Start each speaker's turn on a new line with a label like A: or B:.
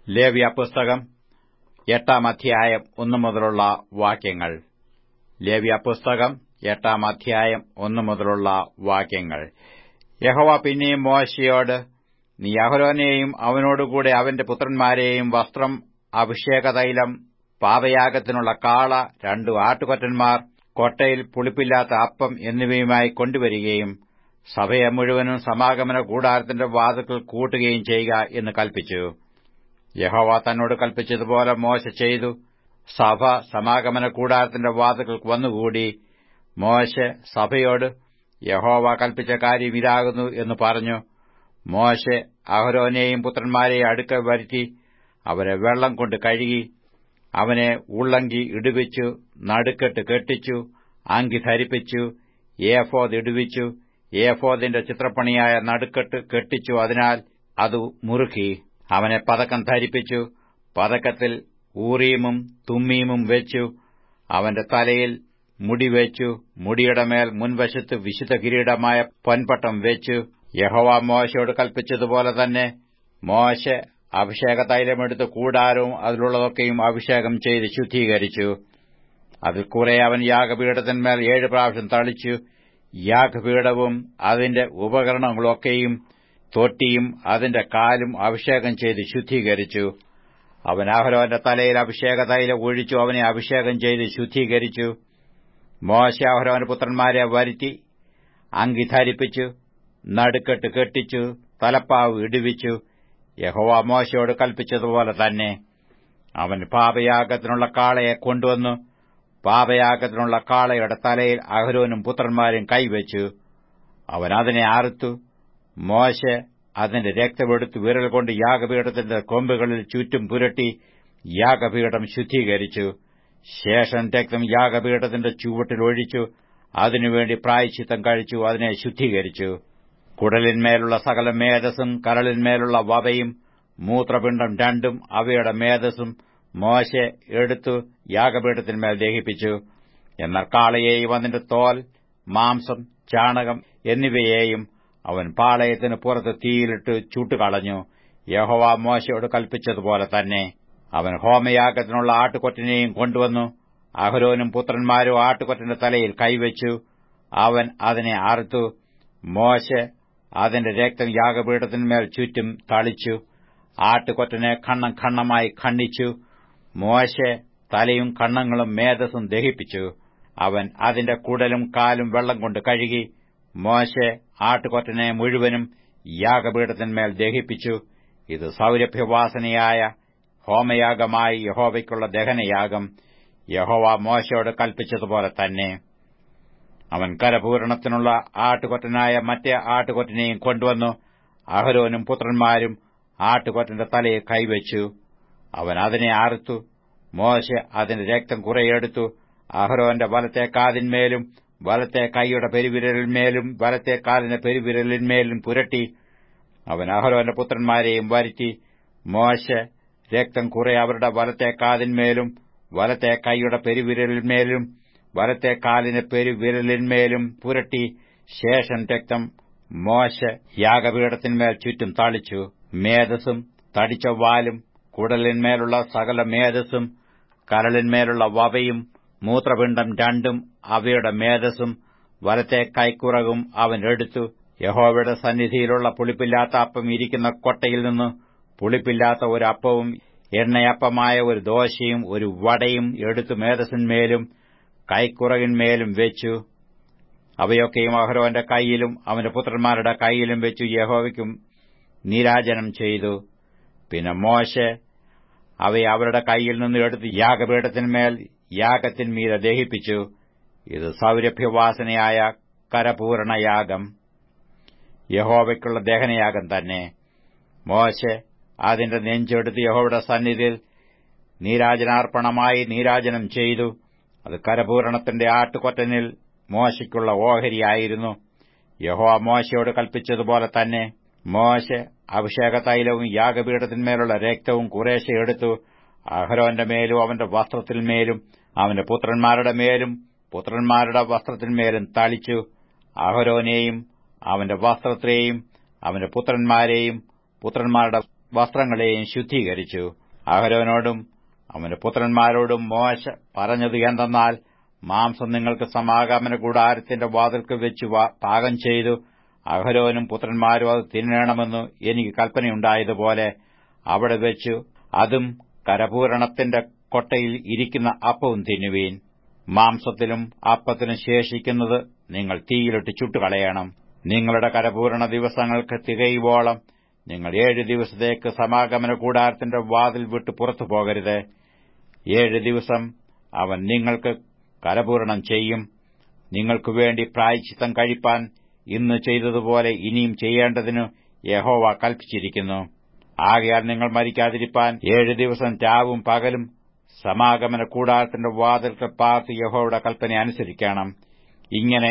A: ലേവ്യ പുസ്തകം എട്ടാം അധ്യായം ഒന്നു മുതലുള്ള വാക്യങ്ങൾ ലേവ്യ പുസ്തകം എട്ടാം അധ്യായം ഒന്നു മുതലുള്ള വാക്യങ്ങൾ യഹോവ പിന്നെയും മോശയോട് നീ അഹരോനെയും അവനോടുകൂടെ അവന്റെ പുത്രന്മാരെയും വസ്ത്രം അഭിഷേകതൈലം പാപയാഗത്തിനുള്ള കാള രണ്ടു ആട്ടുകൊറ്റന്മാർ കൊട്ടയിൽ പുളിപ്പില്ലാത്ത അപ്പം എന്നിവയുമായി കൊണ്ടുവരികയും സഭയെ മുഴുവനും സമാഗമന കൂടാരത്തിന്റെ വാതുക്കൾ കൂട്ടുകയും ചെയ്യുക എന്ന് കൽപ്പിച്ചു യഹോവ തന്നോട് കൽപ്പിച്ചതുപോലെ മോശ ചെയ്തു സഭ സമാഗമന കൂടാരത്തിന്റെ വാതുക്കൾക്ക് വന്നുകൂടി മോശ സഭയോട് യഹോവ കൽപ്പിച്ച കാര്യം ഇതാകുന്നു എന്ന് പറഞ്ഞു മോശ അഹരോനെയും പുത്രന്മാരെയും അടുക്ക വരുത്തി അവരെ വെള്ളം കൊണ്ട് കഴുകി അവനെ ഉള്ളങ്കി ഇടുവിച്ചു നടുക്കെട്ട് കെട്ടിച്ചു അങ്കി ധരിപ്പിച്ചു ഏഫോദ് ഇടുവിച്ചു ഏഫോദിന്റെ ചിത്രപ്പണിയായ നടുക്കെട്ട് കെട്ടിച്ചു അതിനാൽ അത് മുറുക്കി അവനെ പതക്കം ധരിപ്പിച്ചു പതക്കത്തിൽ ഊറീമും തുമ്മീമും വെച്ചു അവന്റെ തലയിൽ മുടി വെച്ചു മുടിയുടെ മേൽ മുൻവശത്ത് വിശുദ്ധ കിരീടമായ പൊൻപട്ടം വെച്ചു യഹോവ മോശയോട് കൽപ്പിച്ചതുപോലെ തന്നെ മോശ അഭിഷേക തൈലമെടുത്ത് കൂടാരവും അതിലുള്ളതൊക്കെയും അഭിഷേകം ചെയ്ത് ശുദ്ധീകരിച്ചു അതിൽ കുറെ അവൻ യാഗപീഠത്തിന്മേൽ ഏഴ് പ്രാവശ്യം തളിച്ചു യാഗപീഠവും അതിന്റെ ഉപകരണങ്ങളൊക്കെയും തൊട്ടിയും അതിന്റെ കാലും അഭിഷേകം ചെയ്ത് ശുദ്ധീകരിച്ചു അവൻ അഹരോന്റെ തലയിൽ അഭിഷേക തൈലം ഒഴിച്ചു അവനെ അഭിഷേകം ചെയ്ത് ശുദ്ധീകരിച്ചു മോശ അഹരോന്റെ പുത്രന്മാരെ വരുത്തി അങ്കി ധരിപ്പിച്ചു നടുക്കെട്ട് കെട്ടിച്ചു തലപ്പാവ് ഇടുവിച്ചു യഹോവ മോശയോട് കൽപ്പിച്ചതുപോലെ തന്നെ അവൻ പാപയാഗത്തിനുള്ള കാളയെ കൊണ്ടുവന്നു പാപയാഗത്തിനുള്ള കാളയുടെ തലയിൽ അഹരോനും പുത്രന്മാരും കൈവച്ചു അവൻ അതിനെ അറുത്തു മോശ അതിന്റെ രക്തമെടുത്ത് വിരൽ കൊണ്ട് യാഗപീഠത്തിന്റെ കൊമ്പുകളിൽ ചുറ്റും പുരട്ടി യാഗപീഠം ശുദ്ധീകരിച്ചു ശേഷം രക്തം യാഗപീഠത്തിന്റെ ചുവട്ടിൽ ഒഴിച്ചു അതിനുവേണ്ടി പ്രായച്ചിത്തം കഴിച്ചു അതിനെ ശുദ്ധീകരിച്ചു കുടലിന്മേലുള്ള സകല മേധസ്സും കരളിന്മേലുള്ള വവയും മൂത്രപിണ്ഡം രണ്ടും അവയുടെ മേധസ്സും മോശ എടുത്തു യാഗപീഠത്തിന്മേൽ ദഹിപ്പിച്ചു എന്നാൽ കാളയെയും അതിന്റെ തോൽ മാംസം ചാണകം എന്നിവയെയും അവൻ പാളയത്തിന് പുറത്ത് തീയിലിട്ട് ചൂട്ടുകളഞ്ഞു യഹോവ മോശയോട് കൽപ്പിച്ചതുപോലെ തന്നെ അവൻ ഹോമയാഗത്തിനുള്ള ആട്ടുകൊറ്റനെയും കൊണ്ടുവന്നു അഹരോനും പുത്രന്മാരും ആട്ടുകൊറ്റന്റെ തലയിൽ കൈവച്ചു അവൻ അതിനെ അറുത്തു മോശ അതിന്റെ രക്തം യാഗപീഠത്തിന്മേൽ ചുറ്റും തളിച്ചു ആട്ടുകൊറ്റനെ ഖണ്ണം ഖണ്ണമായി ഖണ്ഡിച്ചു മോശ തലയും കണ്ണങ്ങളും മേധസ്സും ദഹിപ്പിച്ചു അവൻ അതിന്റെ കുടലും കാലും വെള്ളം കൊണ്ട് കഴുകി മോശ ആട്ടുകൊറ്റനെ മുഴുവനും യാഗപീഠത്തിന്മേൽ ദഹിപ്പിച്ചു ഇത് സൗരഭ്യവാസനയായ ഹോമയാഗമായി യഹോവയ്ക്കുള്ള ദഹനയാഗം യഹോവ മോശയോട് കൽപ്പിച്ചതുപോലെ തന്നെ അവൻ കരപൂരണത്തിനുള്ള ആട്ടുകൊറ്റനായ മറ്റേ ആട്ടുകൊറ്റനെയും കൊണ്ടുവന്നു അഹരോനും പുത്രന്മാരും ആട്ടുകൊറ്റന്റെ തലയെ കൈവച്ചു അവൻ അതിനെ അറുത്തു മോശ അതിന്റെ രക്തം കുറെയെടുത്തു അഹരോന്റെ വലത്തെ കാതിന്മേലും വലത്തെ കൈയുടെ പെരുവിരലിന്മേലും വലത്തെ കാലിന്റെ പെരുവിരലിന്മേലും പുരട്ടി അവൻ അഹരോന്റെ പുത്രന്മാരെയും വരുത്തി മോശ രക്തം കുറെ അവരുടെ വലത്തെ കാതിന്മേലും വലത്തെ കൈയുടെ പെരുവിരലിന്മേലും വലത്തെ കാലിന് പെരുവിരലിന്മേലും പുരട്ടി ശേഷം രക്തം മോശ യാഗപീഠത്തിന്മേൽ ചുറ്റും തളിച്ചു മേധസ്സും തടിച്ച വാലും കുടലിന്മേലുള്ള സകല മേധസ്സും കരളിന്മേലുള്ള വവയും മൂത്രപിണ്ഡം രണ്ടും അവയുടെ മേധസ്സും വലത്തെ കൈക്കുറകും അവൻ എടുത്തു യഹോവയുടെ സന്നിധിയിലുള്ള പുളിപ്പില്ലാത്ത അപ്പം ഇരിക്കുന്ന കൊട്ടയിൽ നിന്ന് പുളിപ്പില്ലാത്ത ഒരു അപ്പവും എണ്ണയപ്പമായ ഒരു ദോശയും ഒരു വടയും എടുത്തു മേധസ്സിന്മേലും കൈക്കുറകിന്മേലും വെച്ചു അവയൊക്കെയും അഹരോന്റെ കൈയിലും അവന്റെ പുത്രന്മാരുടെ കൈയിലും വെച്ചു യഹോവയ്ക്കും നീരാജനം ചെയ്തു പിന്നെ മോശ അവയെ അവരുടെ കൈയിൽ നിന്ന് എടുത്ത് യാഗപീഠത്തിന്മേൽ യാഗത്തിന്മീതെ ദഹിപ്പിച്ചു ഇത് സൗരഭ്യവാസനയായ കരപൂരണയാഗം യഹോവയ്ക്കുള്ള ദഹനയാഗം തന്നെ മോശ അതിന്റെ നെഞ്ചെടുത്ത് യഹോവയുടെ സന്നിധിയിൽ നീരാജനാർപ്പണമായി നീരാജനം ചെയ്തു അത് കരപൂരണത്തിന്റെ ആട്ടുകൊറ്റനിൽ മോശയ്ക്കുള്ള ഓഹരിയായിരുന്നു യഹോവ മോശയോട് കൽപ്പിച്ചതുപോലെ തന്നെ മോശ അഭിഷേക തൈലവും യാഗപീഠത്തിന്മേലുള്ള രക്തവും കുറേശ്ശെ എടുത്തു അഹരോന്റെ മേലും അവന്റെ വസ്ത്രത്തിന്മേലും അവന്റെ പുത്രന്മാരുടെ മേലും പുത്രന്മാരുടെ വസ്ത്രത്തിന്മേലും തളിച്ചു അഹരോനെയും അവന്റെ വസ്ത്രത്തെയും അവന്റെ പുത്രന്മാരെയും പുത്രന്മാരുടെ വസ്ത്രങ്ങളെയും ശുദ്ധീകരിച്ചു അഹരോനോടും അവന്റെ പുത്രന്മാരോടും മോശ പറഞ്ഞത് എന്തെന്നാൽ മാംസം നിങ്ങൾക്ക് സമാഗമന കൂടാരത്തിന്റെ വാതിൽക്ക് വെച്ച് പാകം ചെയ്തു അഹരോനും പുത്രന്മാരും അത് തിന്നണമെന്നു എനിക്ക് കൽപ്പനയുണ്ടായതുപോലെ അവിടെ വെച്ചു അതും കരപൂരണത്തിന്റെ കൊട്ടയിൽ ഇരിക്കുന്ന അപ്പവും തിന്നുവീൻ മാംസത്തിലും അപ്പത്തിനും ശേഷിക്കുന്നത് നിങ്ങൾ തീയിലിട്ട് ചുട്ടുകളയണം നിങ്ങളുടെ കരപൂരണ ദിവസങ്ങൾക്ക് തികയുവോളം നിങ്ങൾ ഏഴ് ദിവസത്തേക്ക് സമാഗമന കൂടാരത്തിന്റെ വാതിൽ വിട്ട് പുറത്തു പോകരുത് ഏഴ് ദിവസം അവൻ നിങ്ങൾക്ക് കരപൂരണം ചെയ്യും നിങ്ങൾക്കു വേണ്ടി പ്രായച്ചിത്തം കഴിപ്പാൻ ഇന്ന് ചെയ്തതുപോലെ ഇനിയും ചെയ്യേണ്ടതിനു യഹോവ കൽപ്പിച്ചിരിക്കുന്നു ആകയാൽ നിങ്ങൾ മരിക്കാതിരിപ്പാൻ ഏഴ് ദിവസം രാവും പകലും സമാഗമന കൂടാരത്തിന്റെ വാതിൽക്കൽ പാർത്ത് യഹോയുടെ കൽപ്പന അനുസരിക്കണം ഇങ്ങനെ